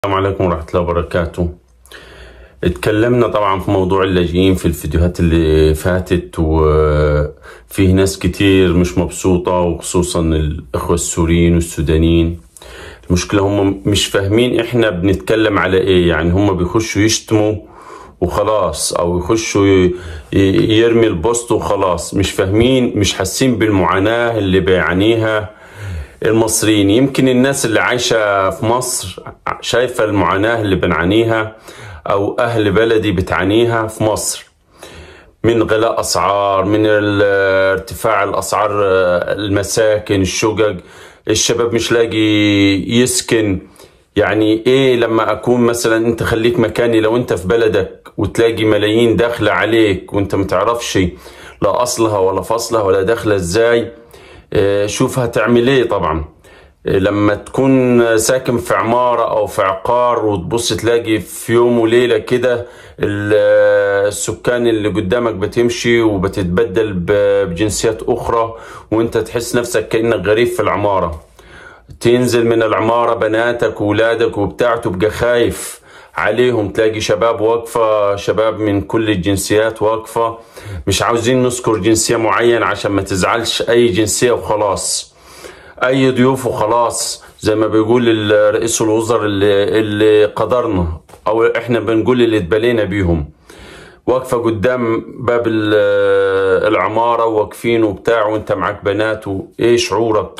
السلام عليكم ورحمة الله وبركاته اتكلمنا طبعا في موضوع اللاجئين في الفيديوهات اللي فاتت وفيه ناس كتير مش مبسوطة وخصوصا الإخوة السوريين والسودانيين المشكلة هم مش فاهمين احنا بنتكلم على ايه يعني هم بيخشوا يشتموا وخلاص او يخشوا ي- ي- يرمي البوست وخلاص مش فاهمين مش حاسين بالمعاناة اللي بيعانيها المصريين يمكن الناس اللي عايشة في مصر شايفة المعاناة اللي بنعانيها أو أهل بلدي بتعانيها في مصر من غلاء أسعار من ال- ارتفاع الأسعار آه، المساكن الشقق الشباب مش لاقي يسكن يعني ايه لما اكون مثلا انت خليك مكاني لو انت في بلدك وتلاقي ملايين داخلة عليك وانت متعرفش لا اصلها ولا فصلها ولا داخلة ازاي آه، شوف هتعمل ايه طبعا آه، لما تكون ساكن في عمارة او في عقار وتبص تلاقي في يوم وليلة كده ال- آه، السكان اللي قدامك بتمشي وبتتبدل ب- بجنسيات اخرى وانت تحس نفسك كأنك غريب في العمارة تنزل من العمارة بناتك وولادك وبتاع تبقى خايف عليهم تلاقي شباب واقفة شباب من كل الجنسيات واقفة مش عاوزين نذكر جنسية معينة عشان ما تزعلش أي جنسية وخلاص أي ضيوف وخلاص زي ما بيقول ال- رئيس الوزراء اللي, اللي قدرنا أو إحنا بنقول اللي اتبلينا بيهم واقفة قدام باب ال- العمارة واقفين وبتاع وانت معاك بنات وايه شعورك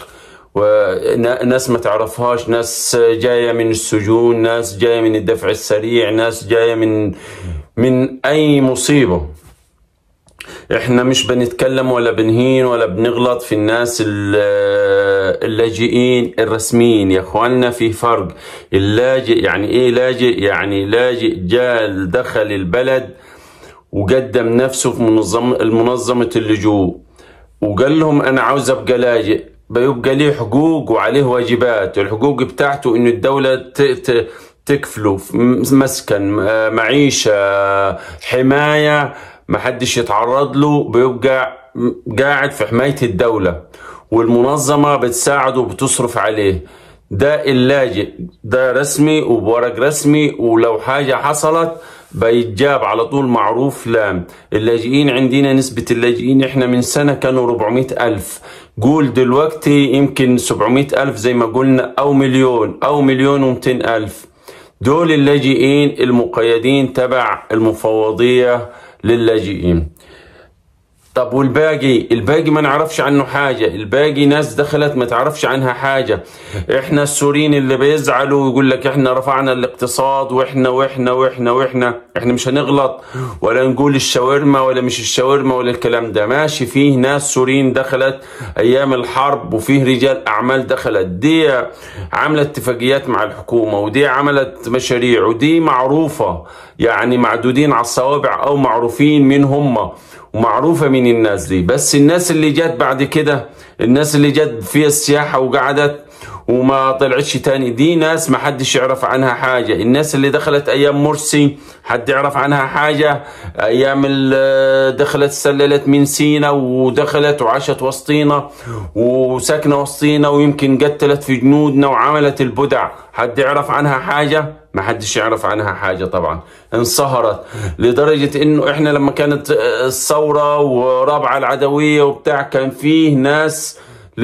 وناس ما تعرفهاش ناس جاية من السجون ناس جاية من الدفع السريع ناس جاية من من أي مصيبة احنا مش بنتكلم ولا بنهين ولا بنغلط في الناس ال- اللاجئين الرسميين يا اخواننا في فرق اللاجئ يعني ايه لاجئ يعني لاجئ جاء دخل البلد وقدم نفسه في منظمة المنظمة اللجوء وقال لهم انا عاوز ابقى لاجئ بيبقى ليه حقوق وعليه واجبات الحقوق بتاعته انه الدولة ت- ت- تكفله في م- مسكن آه، معيشة آه، حماية ما حدش يتعرض له بيبقى م- قاعد في حماية الدولة والمنظمة بتساعده وبتصرف عليه ده اللاجئ ده رسمي وبورق رسمي ولو حاجة حصلت بيتجاب على طول معروف لام اللاجئين عندنا نسبة اللاجئين احنا من سنة كانوا 400 ألف قول دلوقتي يمكن 700 ألف زي ما قلنا أو مليون أو مليون ومتين ألف دول اللاجئين المقيدين تبع المفوضية للاجئين طب والباقي الباقي ما نعرفش عنه حاجة الباقي ناس دخلت ما تعرفش عنها حاجة احنا السوريين اللي بيزعلوا ويقول لك احنا رفعنا الاقتصاد واحنا واحنا واحنا واحنا احنا مش هنغلط ولا نقول الشاورما ولا مش الشاورما ولا الكلام ده ماشي فيه ناس سوريين دخلت ايام الحرب وفيه رجال اعمال دخلت دي عاملة اتفاقيات مع الحكومة ودي عملت مشاريع ودي معروفة يعني معدودين على الصوابع او معروفين مين هم ومعروفة من الناس دي بس الناس اللي جت بعد كده الناس اللي جت فيها السياحة وقعدت وما طلعتش تاني دي ناس ما حدش يعرف عنها حاجة الناس اللي دخلت أيام مرسي حد يعرف عنها حاجة أيام ال- دخلت سللت من سينا ودخلت وعاشت وسطينا وساكنة وسطينا ويمكن قتلت في جنودنا وعملت البدع حد يعرف عنها حاجة ما حدش يعرف عنها حاجة طبعا انصهرت لدرجة انه احنا لما كانت الثورة ورابعة العدوية وبتاع كان فيه ناس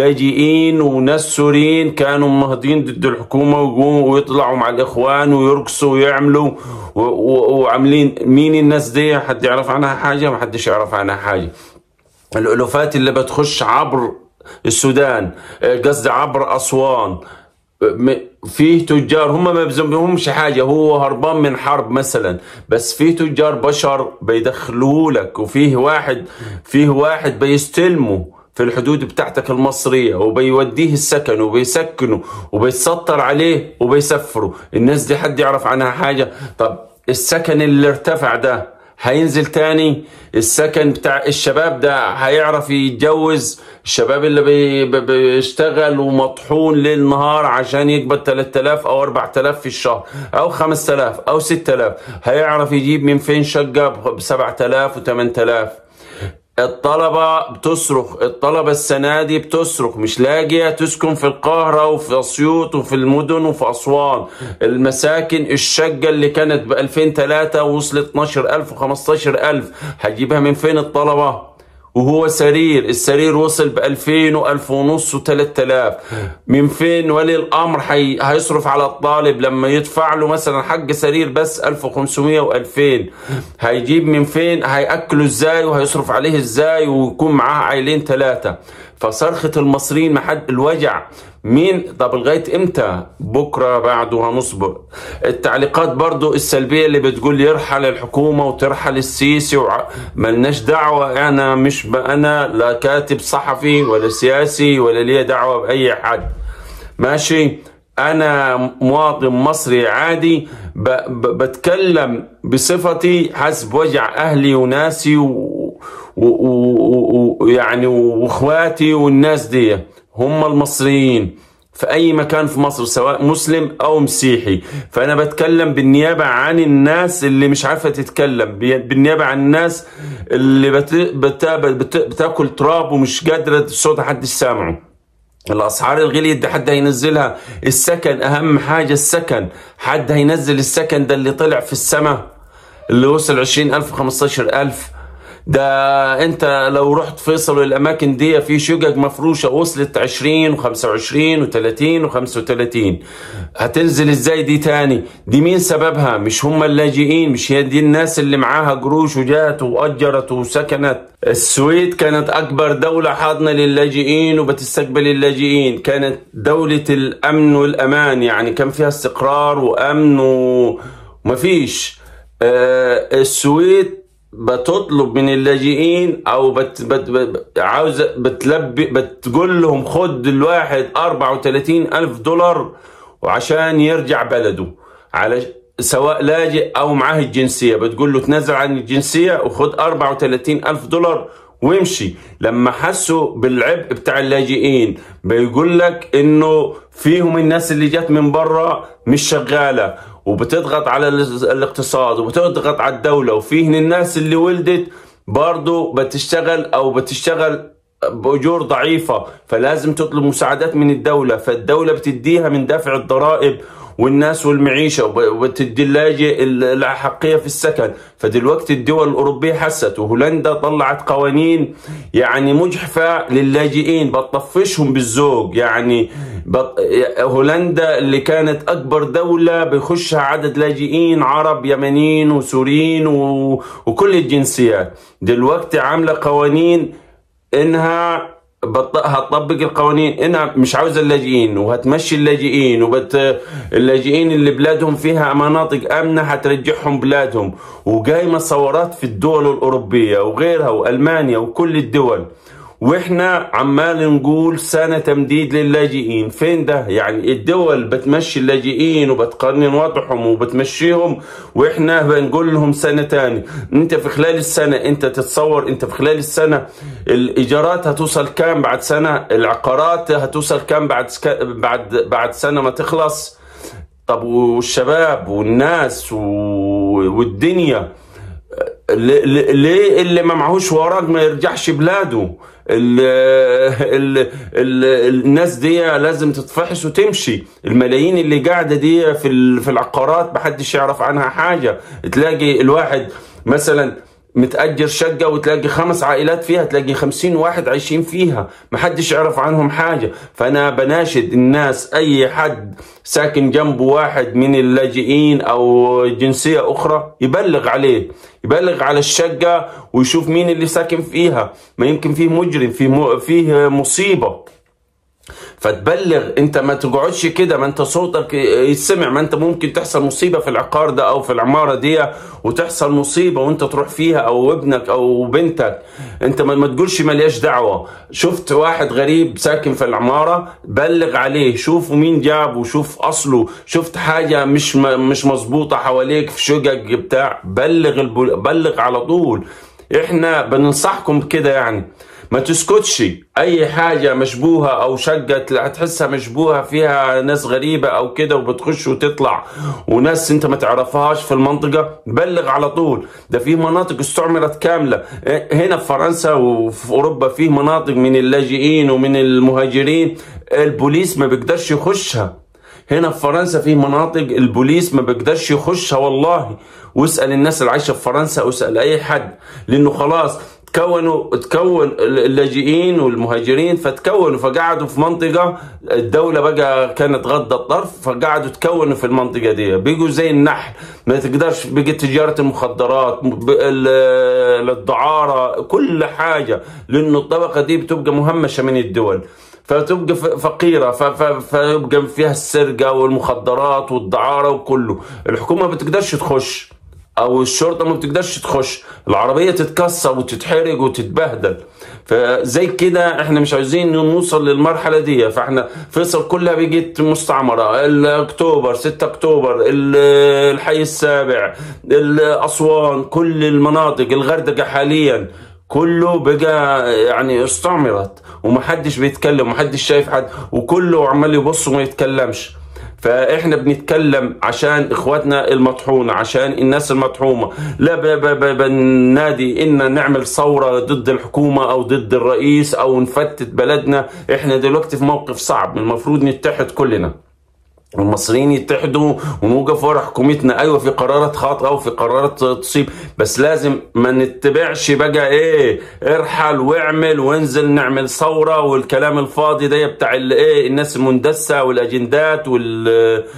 لاجئين وناس سوريين كانوا منهضين ضد الحكومة ويقوموا ويطلعوا مع الإخوان ويرقصوا ويعملوا و- و- وعاملين مين الناس دي حد يعرف عنها حاجة ما حدش يعرف عنها حاجة الألوفات اللي بتخش عبر السودان آه، قصدي عبر أسوان م- فيه تجار هم ما بذنبهمش حاجة هو هربان من حرب مثلا بس فيه تجار بشر بيدخلوا لك وفيه واحد فيه واحد بيستلمه في الحدود بتاعتك المصرية وبيوديه السكن وبيسكنه وبيتسطر عليه وبيسفره الناس دي حد يعرف عنها حاجة طب السكن اللي ارتفع ده هينزل تاني السكن بتاع الشباب ده هيعرف يتجوز الشباب اللي بي بي- بيشتغل ومطحون ليل نهار عشان يقبض 3000 او 4000 في الشهر او 5000 او 6000 هيعرف يجيب من فين شقة ب 7000 و 8000 الطلبة بتصرخ الطلبة السنة دي بتصرخ مش لاقية تسكن في القاهرة وفي أسيوط وفي المدن وفي أسوان المساكن الشقة اللي كانت ب 2003 وصلت 12000 و 15000 هتجيبها من فين الطلبة؟ وهو سرير السرير وصل ب 2000 و 1000 ونص و 3000 من فين ولي الامر حي... هيصرف على الطالب لما يدفع له مثلا حق سرير بس 1500 و 2000 هيجيب من فين هياكله ازاي وهيصرف عليه ازاي ويكون معاه عيلين ثلاثه فصرخة المصريين محد الوجع مين طب لغاية امتى بكرة بعده هنصبر التعليقات برضو السلبية اللي بتقول يرحل الحكومة وترحل السيسي وع... ملناش دعوة انا مش ب... انا لا كاتب صحفي ولا سياسي ولا ليا دعوة بأي حد ماشي انا مواطن مصري عادي ب... ب... بتكلم بصفتي حسب وجع اهلي وناسي و... ويعني واخواتي والناس دي هم المصريين في اي مكان في مصر سواء مسلم او مسيحي فانا بتكلم بالنيابه عن الناس اللي مش عارفه تتكلم بالنيابه عن الناس اللي بت... بت... بت... بتاكل تراب ومش قادره صوت حد سامعه الاسعار الغليت دي حد هينزلها السكن اهم حاجه السكن حد هينزل السكن ده اللي طلع في السماء اللي وصل 20000 15000 ده انت لو رحت فيصل والاماكن دي في شقق مفروشه وصلت 20 و25 و30 و35 هتنزل ازاي دي تاني دي مين سببها مش هم اللاجئين مش هي دي الناس اللي معاها قروش وجات واجرت وسكنت السويد كانت اكبر دوله حاضنه للاجئين وبتستقبل اللاجئين كانت دوله الامن والامان يعني كان فيها استقرار وامن ومفيش آه السويد بتطلب من اللاجئين او بت بت بت عاوزه بتلبي بتقول لهم خد الواحد 34 الف دولار وعشان يرجع بلده على سواء لاجئ او معاه الجنسيه بتقول له تنزل عن الجنسيه وخد 34 الف دولار وامشي لما حسوا بالعبء بتاع اللاجئين بيقول لك انه فيهم الناس اللي جت من بره مش شغاله وبتضغط على الاقتصاد وبتضغط على الدوله وفيه الناس اللي ولدت برضه بتشتغل او بتشتغل باجور ضعيفه فلازم تطلب مساعدات من الدوله فالدوله بتديها من دافع الضرائب والناس والمعيشه وبتدي اللاجئ الاحقيه في السكن فدلوقتي الدول الاوروبيه حست وهولندا طلعت قوانين يعني مجحفه للاجئين بتطفشهم بالذوق يعني بط... هولندا اللي كانت اكبر دوله بيخشها عدد لاجئين عرب يمنيين وسوريين و... وكل الجنسيات دلوقتي عامله قوانين انها بط... هتطبق القوانين انها مش عاوزه اللاجئين وهتمشي اللاجئين وبت اللاجئين اللي بلادهم فيها مناطق امنه هترجعهم بلادهم وقايمه ثورات في الدول الاوروبيه وغيرها والمانيا وكل الدول واحنا عمال نقول سنة تمديد للاجئين فين ده يعني الدول بتمشي اللاجئين وبتقنن وضعهم وبتمشيهم واحنا بنقول لهم سنة تاني انت في خلال السنة انت تتصور انت في خلال السنة الايجارات هتوصل كام بعد سنة العقارات هتوصل كام بعد سك... بعد بعد سنة ما تخلص طب والشباب والناس و... والدنيا ليه اللي ما معهوش ورق ما يرجعش بلاده ال ال ال الناس دي لازم تتفحص وتمشي الملايين اللي قاعده دي في في العقارات محدش يعرف عنها حاجه تلاقي الواحد مثلا متأجر شقة وتلاقي خمس عائلات فيها تلاقي خمسين واحد عايشين فيها محدش يعرف عنهم حاجة فأنا بناشد الناس أي حد ساكن جنبه واحد من اللاجئين أو جنسية أخرى يبلغ عليه يبلغ على الشقة ويشوف مين اللي ساكن فيها ما يمكن فيه مجرم فيه, فيه مصيبة فتبلغ انت ما تقعدش كده ما انت صوتك يسمع ما انت ممكن تحصل مصيبه في العقار ده او في العماره دي وتحصل مصيبه وانت تروح فيها او ابنك او بنتك انت ما تقولش ملياش دعوه شفت واحد غريب ساكن في العماره بلغ عليه شوفوا مين جابه شوف اصله شفت حاجه مش مش مظبوطه حواليك في شقق بتاع بلغ البل... بلغ على طول احنا بننصحكم كده يعني ما تسكتش اي حاجة مشبوهة او شقة هتحسها مشبوهة فيها ناس غريبة او كده وبتخش وتطلع وناس انت ما تعرفهاش في المنطقة بلغ على طول ده في مناطق استعمرت كاملة هنا في فرنسا وفي اوروبا فيه مناطق من اللاجئين ومن المهاجرين البوليس ما بيقدرش يخشها هنا في فرنسا في مناطق البوليس ما بيقدرش يخشها والله واسال الناس اللي عايشه في فرنسا واسال اي حد لانه خلاص تكونوا تكون اللاجئين والمهاجرين فتكونوا فقعدوا في منطقه الدوله بقى كانت غض الطرف فقعدوا تكونوا في المنطقه دي بقوا زي النحل ما تقدرش بقت تجاره المخدرات الدعاره كل حاجه لانه الطبقه دي بتبقى مهمشه من الدول فتبقى فقيرة فيبقى فيها السرقة والمخدرات والدعارة وكله الحكومة ما بتقدرش تخش او الشرطه ما بتقدرش تخش العربيه تتكسر وتتحرق وتتبهدل فزي كده احنا مش عايزين نوصل للمرحله دي فاحنا فيصل كلها بقت مستعمره اكتوبر 6 اكتوبر الحي السابع اسوان كل المناطق الغردقه حاليا كله بقى يعني استعمرت ومحدش بيتكلم ومحدش شايف حد وكله عمال يبص وما يتكلمش فاحنا بنتكلم عشان اخواتنا المطحونه عشان الناس المطحومه لا بنادي ان نعمل ثوره ضد الحكومه او ضد الرئيس او نفتت بلدنا احنا دلوقتي في موقف صعب المفروض نتحد كلنا المصريين يتحدوا ونوقف ورا حكومتنا ايوه في قرارات خاطئه وفي قرارات تصيب بس لازم ما نتبعش بقى ايه ارحل واعمل وانزل نعمل ثوره والكلام الفاضي ده بتاع ايه الناس المندسه والاجندات وال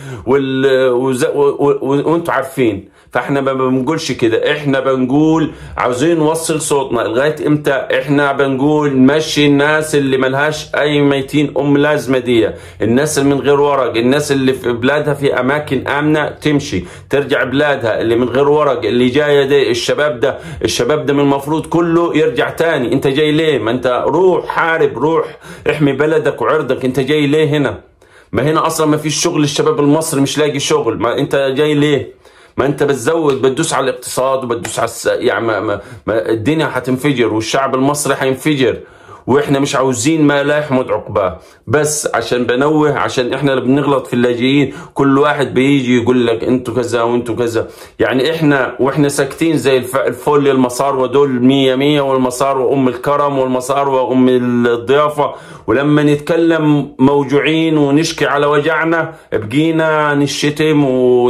وال وانتوا عارفين فاحنا ما بنقولش كده احنا بنقول عاوزين نوصل صوتنا لغايه امتى احنا بنقول نمشي الناس اللي ملهاش اي ميتين ام لازمه دي الناس اللي من غير ورق الناس اللي في بلادها في اماكن امنه تمشي ترجع بلادها اللي من غير ورق اللي جايه دي الشباب ده الشباب ده من المفروض كله يرجع تاني انت جاي ليه ما انت روح حارب روح احمي بلدك وعرضك انت جاي ليه هنا ما هنا اصلا ما فيش شغل الشباب المصري مش لاقي شغل ما انت جاي ليه ما انت بتزود بتدوس على الاقتصاد وبتدوس على الس... يعني ما... ما... ما الدنيا هتنفجر والشعب المصري هينفجر واحنا مش عاوزين ما لا يحمد عقباه بس عشان بنوه عشان احنا اللي بنغلط في اللاجئين كل واحد بيجي يقول لك انتوا كذا وانتوا كذا يعني احنا واحنا ساكتين زي الف... الفل المصاروه دول مية مية والمصاروه ام الكرم والمصاروه ام الضيافه ولما نتكلم موجوعين ونشكي على وجعنا بقينا نشتم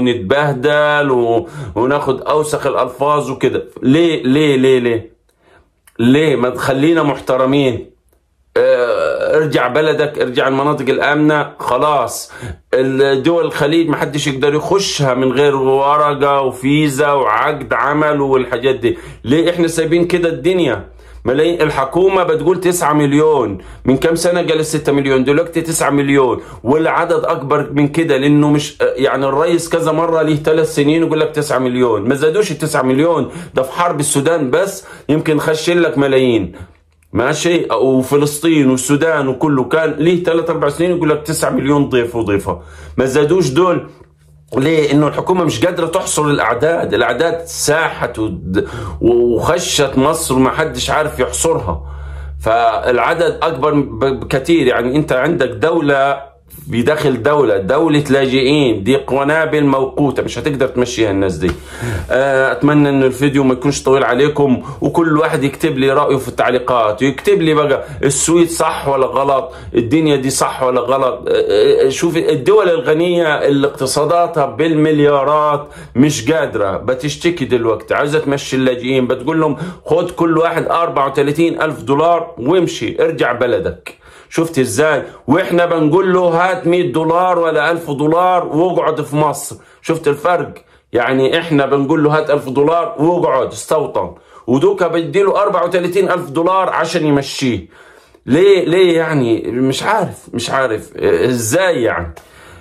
ونتبهدل و... وناخد اوسخ الالفاظ وكده ليه ليه ليه ليه ليه ما تخلينا محترمين اه ارجع بلدك ارجع المناطق الامنه خلاص الدول الخليج ما حدش يقدر يخشها من غير ورقه وفيزا وعقد عمل والحاجات دي ليه احنا سايبين كده الدنيا ملايين الحكومة بتقول 9 مليون من كام سنة قال 6 مليون دلوقتي 9 مليون والعدد أكبر من كده لأنه مش يعني الرئيس كذا مرة ليه ثلاث سنين يقول لك 9 مليون ما زادوش ال 9 مليون ده في حرب السودان بس يمكن خش لك ملايين ماشي وفلسطين والسودان وكله كان ليه ثلاث اربع سنين يقول لك 9 مليون ضيف وضيفه ما زادوش دول ليه؟ انه الحكومه مش قادره تحصر الاعداد، الاعداد ساحت وخشت مصر وما حدش عارف يحصرها. فالعدد اكبر بكثير يعني انت عندك دوله بداخل دولة دولة لاجئين دي قنابل موقوتة مش هتقدر تمشيها الناس دي أتمنى أن الفيديو ما يكونش طويل عليكم وكل واحد يكتب لي رأيه في التعليقات ويكتب لي بقى السويد صح ولا غلط الدنيا دي صح ولا غلط شوف الدول الغنية اللي اقتصاداتها بالمليارات مش قادرة بتشتكي دلوقتي عايزة تمشي اللاجئين بتقول لهم خد كل واحد 34 ألف دولار وامشي ارجع بلدك شفت ازاي واحنا بنقول له هات 100 دولار ولا 1000 دولار واقعد في مصر شفت الفرق يعني احنا بنقول له هات 1000 دولار واقعد استوطن ودوكا بيديله 34 ألف دولار عشان يمشيه ليه ليه يعني مش عارف مش عارف ازاي يعني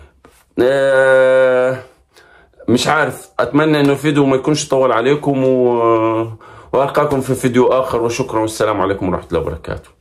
اه مش عارف اتمنى انه الفيديو ما يكونش طول عليكم و... والقاكم في فيديو اخر وشكرا والسلام عليكم ورحمه الله وبركاته